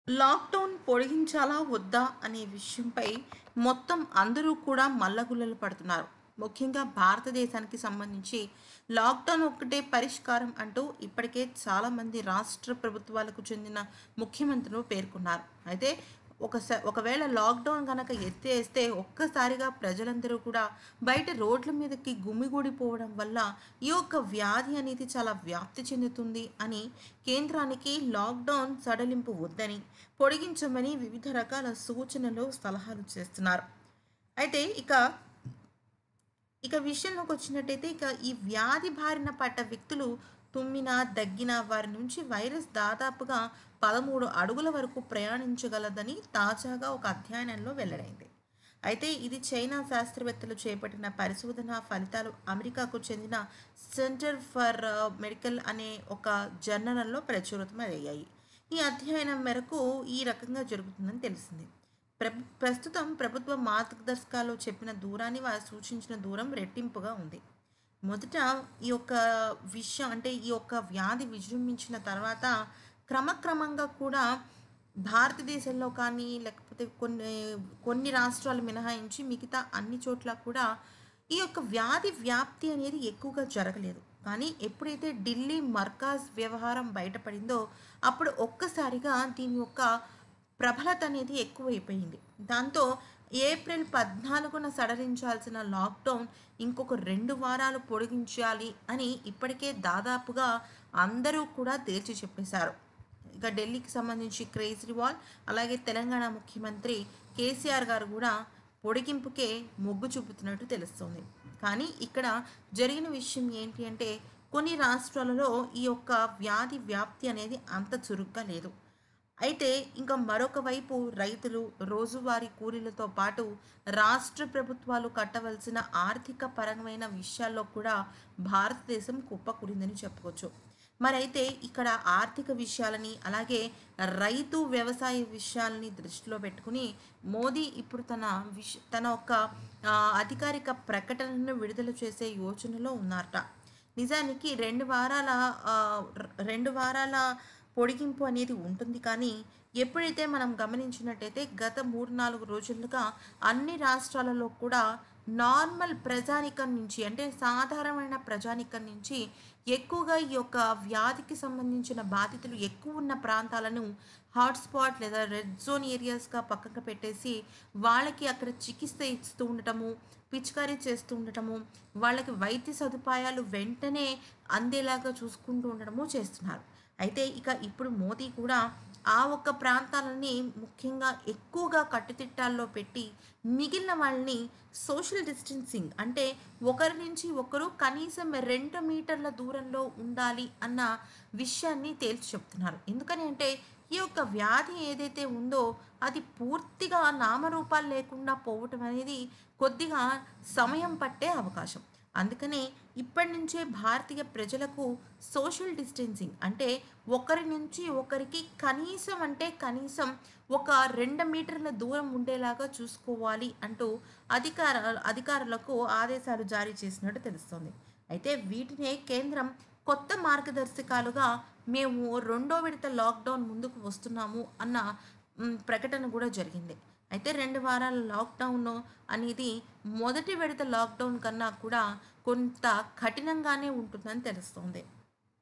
lockdown పొడిగించాలా వద్దా అనే విషయంపై మొత్తం అందరూ కూడా మల్లగుల్లలు పడుతున్నారు ముఖ్యంగా భారతదేశానికి సంబంధించి లాక్డౌన్ ఒక్కటే పరిష్కారం అంటూ ఇప్పటికే చాలామంది రాష్ట్ర ప్రభుత్వాలకు చెందిన ముఖ్యమంత్రులు పేర్కొన్నారు అయితే ఒక ఒకవేళ లాక్డౌన్ కనుక ఎత్తేస్తే ఒక్కసారిగా ప్రజలందరూ కూడా బయట రోడ్ల మీదకి గుమిగూడిపోవడం వల్ల ఈ యొక్క వ్యాధి అనేది చాలా వ్యాప్తి చెందుతుంది అని కేంద్రానికి లాక్డౌన్ సడలింపు వద్దని పొడిగించమని వివిధ రకాల సూచనలు సలహాలు చేస్తున్నారు అయితే ఇక ఇక విషయంలోకి వచ్చినట్టయితే ఇక ఈ వ్యాధి బారిన పడ్డ వ్యక్తులు తుమ్మిన దగ్గిన వారి నుంచి వైరస్ దాదాపుగా పదమూడు అడుగుల వరకు ప్రయాణించగలదని తాజాగా ఒక అధ్యయనంలో వెల్లడైంది అయితే ఇది చైనా శాస్త్రవేత్తలు చేపట్టిన పరిశోధన ఫలితాలు అమెరికాకు చెందిన సెంటర్ ఫర్ మెడికల్ అనే ఒక జర్నల్లో ప్రచురితమయ్యాయి ఈ అధ్యయనం మేరకు ఈ రకంగా జరుగుతుందని తెలిసింది ప్ర ప్రస్తుతం ప్రభుత్వ మార్గదర్శకాలు చెప్పిన దూరాన్ని వారు సూచించిన దూరం రెట్టింపుగా ఉంది మొదట ఈ యొక్క విషయం అంటే ఈ యొక్క వ్యాధి విజృంభించిన తర్వాత క్రమక్రమంగా కూడా భారతదేశంలో కానీ లేకపోతే కొన్ని కొన్ని రాష్ట్రాలు మినహాయించి మిగతా అన్ని చోట్ల కూడా ఈ యొక్క వ్యాధి వ్యాప్తి అనేది ఎక్కువగా జరగలేదు కానీ ఎప్పుడైతే ఢిల్లీ మర్కాజ్ వ్యవహారం బయటపడిందో అప్పుడు ఒక్కసారిగా దీని యొక్క ప్రబలత అనేది ఎక్కువైపోయింది దాంతో ఏప్రిల్ పద్నాలుగున సడలించాల్సిన లాక్డౌన్ ఇంకొక రెండు వారాలు పొడిగించాలి అని ఇప్పటికే దాదాపుగా అందరూ కూడా తేల్చి చెప్పేశారు ఇక ఢిల్లీకి సంబంధించి కేజ్రీవాల్ అలాగే తెలంగాణ ముఖ్యమంత్రి కేసీఆర్ గారు కూడా పొడిగింపుకే మొగ్గు చూపుతున్నట్టు తెలుస్తుంది కానీ ఇక్కడ జరిగిన విషయం ఏంటి అంటే కొన్ని రాష్ట్రాలలో ఈ యొక్క వ్యాధి వ్యాప్తి అనేది అంత చురుగ్గా లేదు అయితే ఇంకా మరొక వైపు రైతులు రోజువారీ కూలీలతో పాటు రాష్ట్ర ప్రభుత్వాలు కట్టవలసిన ఆర్థిక పరమైన విషయాల్లో కూడా భారతదేశం కుప్పకూడిందని చెప్పుకోవచ్చు మరైతే ఇక్కడ ఆర్థిక విషయాలని అలాగే రైతు వ్యవసాయ విషయాలని దృష్టిలో పెట్టుకుని మోదీ ఇప్పుడు తన విష తన ఒక అధికారిక ప్రకటనను విడుదల చేసే యోచనలో ఉన్నారట నిజానికి రెండు వారాల రెండు వారాల పొడిగింపు అనేది ఉంటుంది కానీ ఎప్పుడైతే మనం గమనించినట్టయితే గత మూడు నాలుగు రోజులుగా అన్ని రాష్ట్రాలలో కూడా నార్మల్ ప్రజానికం నుంచి అంటే సాధారణమైన ప్రజానికం నుంచి ఎక్కువగా ఈ యొక్క వ్యాధికి సంబంధించిన బాధితులు ఎక్కువ ఉన్న ప్రాంతాలను హాట్స్పాట్ లేదా రెడ్ జోన్ ఏరియాస్గా పక్కకు పెట్టేసి వాళ్ళకి అక్కడ చికిత్స ఇస్తూ ఉండటము పిచికారీ చేస్తూ ఉండటము వాళ్ళకి వైద్య సదుపాయాలు వెంటనే అందేలాగా చూసుకుంటూ ఉండటము చేస్తున్నారు అయితే ఇక ఇప్పుడు మోదీ కూడా ఆ ఒక్క ప్రాంతాలని ముఖ్యంగా ఎక్కువగా కట్టుతిట్టాల్లో పెట్టి మిగిలిన వాళ్ళని సోషల్ డిస్టెన్సింగ్ అంటే ఒకరి నుంచి ఒకరు కనీసం రెండు మీటర్ల దూరంలో ఉండాలి అన్న విషయాన్ని తేల్చి చెప్తున్నారు ఎందుకని అంటే ఈ యొక్క వ్యాధి ఏదైతే ఉందో అది పూర్తిగా నామరూపాలు లేకుండా పోవటం అనేది కొద్దిగా సమయం పట్టే అవకాశం అందుకనే ఇప్పటి నుంచే భారతీయ ప్రజలకు సోషల్ డిస్టెన్సింగ్ అంటే ఒకరి నుంచి ఒకరికి కనీసం అంటే కనీసం ఒక రెండు మీటర్ల దూరం ఉండేలాగా చూసుకోవాలి అంటూ అధికార అధికారులకు ఆదేశాలు జారీ చేసినట్టు తెలుస్తోంది అయితే వీటినే కేంద్రం కొత్త మార్గదర్శకాలుగా మేము రెండో విడత లాక్డౌన్ ముందుకు వస్తున్నాము అన్న ప్రకటన కూడా జరిగింది అయితే రెండు వారాల లాక్డౌన్ అనేది మొదటి విడత లాక్డౌన్ కన్నా కూడా కొంత కఠినంగానే ఉంటుందని తెలుస్తోంది